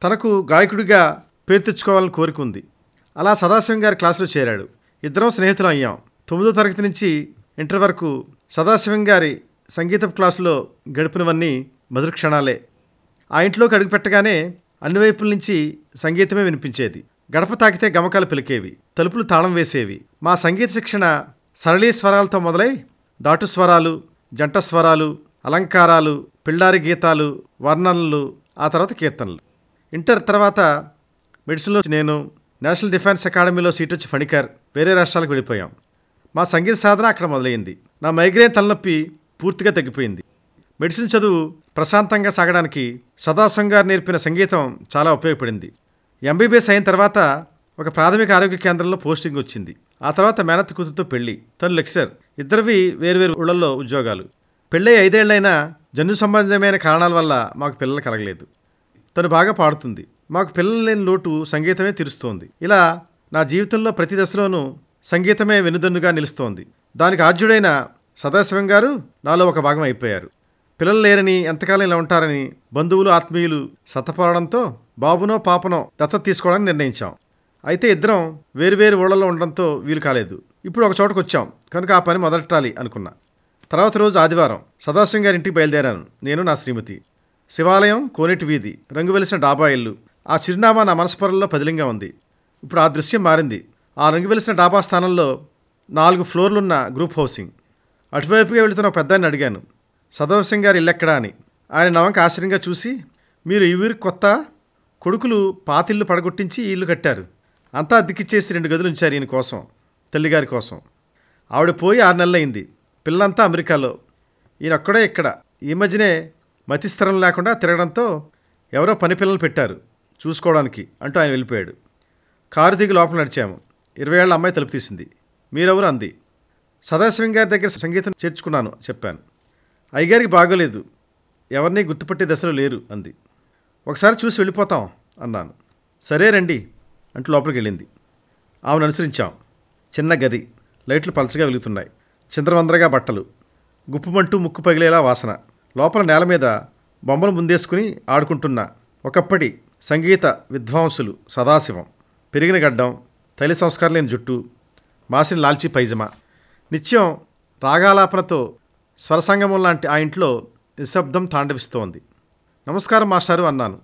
తనకు గాయకుడిగా పేరు తెచ్చుకోవాలని కోరిక ఉంది అలా సదాశివం గారి క్లాసులో చేరాడు ఇద్దరం స్నేహితులం అయ్యాం తొమ్మిదో తరగతి నుంచి ఇంటర్ వరకు సదాశివం గారి సంగీత క్లాసులో గడిపినవన్నీ మధుర క్షణాలే ఆ ఇంట్లోకి అడుగుపెట్టగానే అన్ని వైపుల నుంచి సంగీతమే వినిపించేది గడప తాకితే గమకాలు పిలికేవి తలుపులు తాళం వేసేవి మా సంగీత శిక్షణ సరళీ స్వరాలతో మొదలై దాటు స్వరాలు జంట స్వరాలు అలంకారాలు పిల్లారి గీతాలు వర్ణనలు ఆ తర్వాత కీర్తనలు ఇంటర్ తర్వాత మెడిసిన్లో నేను నేషనల్ డిఫెన్స్ అకాడమీలో సీట్ వచ్చి ఫణికర్ వేరే రాష్ట్రాలకు వెళ్ళిపోయాం మా సంగీత సాధన అక్కడ మొదలైంది నా మైగ్రేన్ తలనొప్పి పూర్తిగా తగ్గిపోయింది మెడిసిన్ చదువు ప్రశాంతంగా సాగడానికి సదాశం గారు నేర్పిన సంగీతం చాలా ఉపయోగపడింది ఎంబీబీఎస్ అయిన తర్వాత ఒక ప్రాథమిక ఆరోగ్య కేంద్రంలో పోస్టింగ్ వచ్చింది ఆ తర్వాత మేనత్ కూతురుతో పెళ్లి తను లెక్చరర్ ఇద్దరివి వేరువేరు ఊళ్ళల్లో ఉద్యోగాలు పెళ్ళై ఐదేళ్లైనా జన్యు సంబంధమైన కారణాల వల్ల మాకు పిల్లలు కలగలేదు తను బాగా పాడుతుంది మాకు పిల్లలు లేని లోటు సంగీతమే తీరుస్తోంది ఇలా నా జీవితంలో ప్రతి దశలోనూ సంగీతమే వెనుదన్నుగా నిలుస్తోంది దానికి ఆద్యుడైన సదాశివం గారు నాలో ఒక భాగం అయిపోయారు పిల్లలు లేరని ఎంతకాలం ఇలా ఉంటారని బంధువులు ఆత్మీయులు సతపడడంతో బాబునో పాపనో దత్తత తీసుకోవడానికి నిర్ణయించాం అయితే ఇద్దరం వేరువేరు ఊళ్ళలో ఉండడంతో వీలు కాలేదు ఇప్పుడు ఒక చోటకు వచ్చాం కనుక ఆ పని మొదలెట్టాలి అనుకున్నా తర్వాత రోజు ఆదివారం సదాశివం గారి ఇంటికి బయలుదేరాను నేను నా శ్రీమతి శివాలయం కోనేటి వీధి రంగు వెలిసిన డాబా ఇల్లు ఆ చిరునామా నా మనస్పరంలో పదిలంగా ఉంది ఇప్పుడు ఆ దృశ్యం మారింది ఆ రంగు వెలిసిన డాబా స్థానంలో నాలుగు ఫ్లోర్లున్న గ్రూప్ హౌసింగ్ అటువైపుగా వెళుతున్న ఒక పెద్దాన్ని అడిగాను సదాశివం గారి ఇల్లు ఎక్కడా అని ఆయన నవంక ఆశ్చర్యంగా చూసి మీరు ఈ ఊరికి కొత్త కొడుకులు పాతిల్లు పడగొట్టించి ఈ ఇల్లు కట్టారు అంతా అద్దెకిచ్చేసి రెండు గదులు ఉంచారు ఈయన కోసం తల్లిగారి కోసం ఆవిడ పోయి ఆరు నెలలైంది పిల్లంతా అమెరికాలో ఈయన ఒక్కడే ఇక్కడ ఈ మధ్యనే మతిస్థిరం లేకుండా తిరగడంతో ఎవరో పని పిల్లలు పెట్టారు చూసుకోవడానికి అంటూ ఆయన వెళ్ళిపోయాడు కారు దిగి లోపల నడిచాము ఇరవై ఏళ్ళ అమ్మాయి తలుపు తీసింది మీరెవరు అంది సదాశివం గారి దగ్గర సంగీతం చేర్చుకున్నాను చెప్పాను అయ్యగారికి బాగోలేదు ఎవరిని గుర్తుపట్టే దశలో లేరు అంది ఒకసారి చూసి వెళ్ళిపోతాం అన్నాను సరే రండి అంటూ లోపలికి వెళ్ళింది ఆమెను అనుసరించాం చిన్న గది లైట్లు పలచగా వెలుగుతున్నాయి చింద్రవందరగా బట్టలు గుప్పుమంటూ ముక్కు పగిలేలా వాసన లోపల నేల మీద బొమ్మలు ముందేసుకుని ఆడుకుంటున్న ఒకప్పటి సంగీత విద్వాంసులు సదాశివం పెరిగిన గడ్డం తైలి సంస్కారం లేని జుట్టు మాసిన లాల్చి పైజమా నిత్యం రాగాలాపనతో స్వరసంగమం లాంటి ఆ ఇంట్లో నిశ్శబ్దం తాండవిస్తోంది నమస్కారం మాస్టారు అన్నాను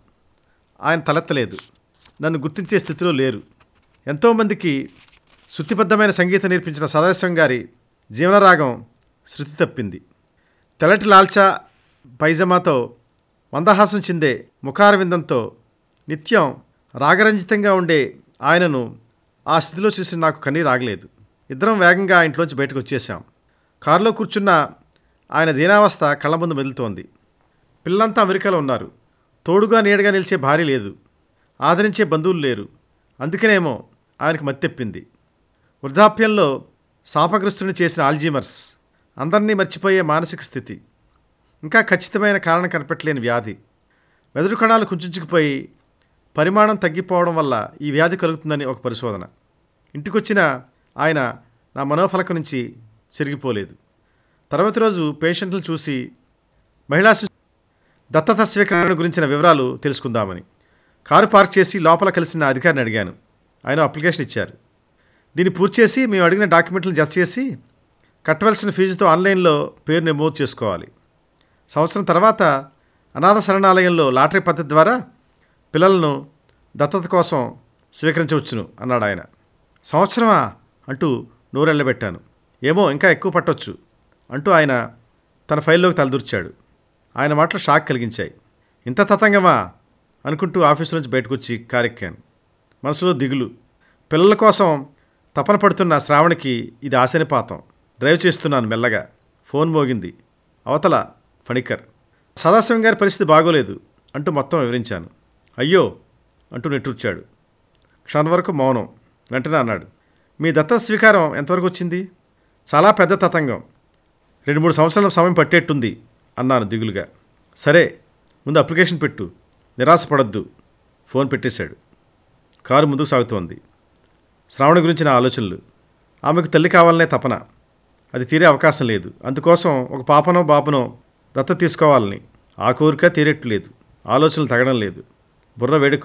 ఆయన తలెత్తలేదు నన్ను గుర్తించే స్థితిలో లేరు ఎంతోమందికి శృతిబద్ధమైన సంగీతం నేర్పించిన సదాశివం గారి జీవనరాగం శృతి తప్పింది తెల్లటి లాల్చా పైజమాతో మందహాసం చిందే ముఖారవిందంతో నిత్యం రాగరంజితంగా ఉండే ఆయనను ఆ స్థితిలో చూసి నాకు కన్నీరు ఆగలేదు ఇద్దరం వేగంగా ఆ ఇంట్లోంచి బయటకు వచ్చేసాం కారులో కూర్చున్న ఆయన దీనావస్థ కళ్ళ ముందు మెదులుతోంది పిల్లంతా అమెరికాలో ఉన్నారు తోడుగా నీడగా నిలిచే భార్య లేదు ఆదరించే బంధువులు లేరు అందుకనేమో ఆయనకు మత్తెప్పింది వృద్ధాప్యంలో శాపగ్రస్తుని చేసిన ఆల్జీమర్స్ అందరినీ మర్చిపోయే మానసిక స్థితి ఇంకా ఖచ్చితమైన కారణం కనిపెట్టలేని వ్యాధి మెదడు కణాలు కుంచుకుపోయి పరిమాణం తగ్గిపోవడం వల్ల ఈ వ్యాధి కలుగుతుందని ఒక పరిశోధన ఇంటికొచ్చిన ఆయన నా మనోఫలక నుంచి చెరిగిపోలేదు తర్వాత రోజు పేషెంట్లు చూసి మహిళా శిశు దత్తత స్వీకరణ గురించిన వివరాలు తెలుసుకుందామని కారు పార్క్ చేసి లోపల కలిసిన అధికారిని అడిగాను ఆయన అప్లికేషన్ ఇచ్చారు దీన్ని పూర్తి చేసి మేము అడిగిన డాక్యుమెంట్లను జత చేసి కట్టవలసిన ఫీజుతో ఆన్లైన్లో పేరు నమోదు చేసుకోవాలి సంవత్సరం తర్వాత అనాథ శరణాలయంలో లాటరీ పద్ధతి ద్వారా పిల్లలను దత్తత కోసం స్వీకరించవచ్చును అన్నాడు ఆయన సంవత్సరమా అంటూ నోరెళ్ళబెట్టాను ఏమో ఇంకా ఎక్కువ పట్టొచ్చు అంటూ ఆయన తన ఫైల్లోకి తలదూర్చాడు ఆయన మాటలు షాక్ కలిగించాయి ఇంత తతంగమా అనుకుంటూ ఆఫీసు నుంచి బయటకు వచ్చి కారెక్కాను మనసులో దిగులు పిల్లల కోసం తపన పడుతున్న శ్రావణికి ఇది ఆశనిపాతం డ్రైవ్ చేస్తున్నాను మెల్లగా ఫోన్ మోగింది అవతల ఫణికర్ సదాశివం గారి పరిస్థితి బాగోలేదు అంటూ మొత్తం వివరించాను అయ్యో అంటూ నెట్టూర్చాడు క్షణం వరకు మౌనం వెంటనే అన్నాడు మీ దత్త స్వీకారం ఎంతవరకు వచ్చింది చాలా పెద్ద తతంగం రెండు మూడు సంవత్సరాల సమయం పట్టేట్టుంది అన్నాను దిగులుగా సరే ముందు అప్లికేషన్ పెట్టు నిరాశపడద్దు ఫోన్ పెట్టేశాడు కారు ముందుకు సాగుతోంది శ్రావణ గురించి నా ఆలోచనలు ఆమెకు తల్లి కావాలనే తపన అది తీరే అవకాశం లేదు అందుకోసం ఒక పాపనో బాపనో దత్త తీసుకోవాలని ఆ కోరిక తీరేట్లేదు ఆలోచనలు తగడం లేదు బుర్ర వేడుకు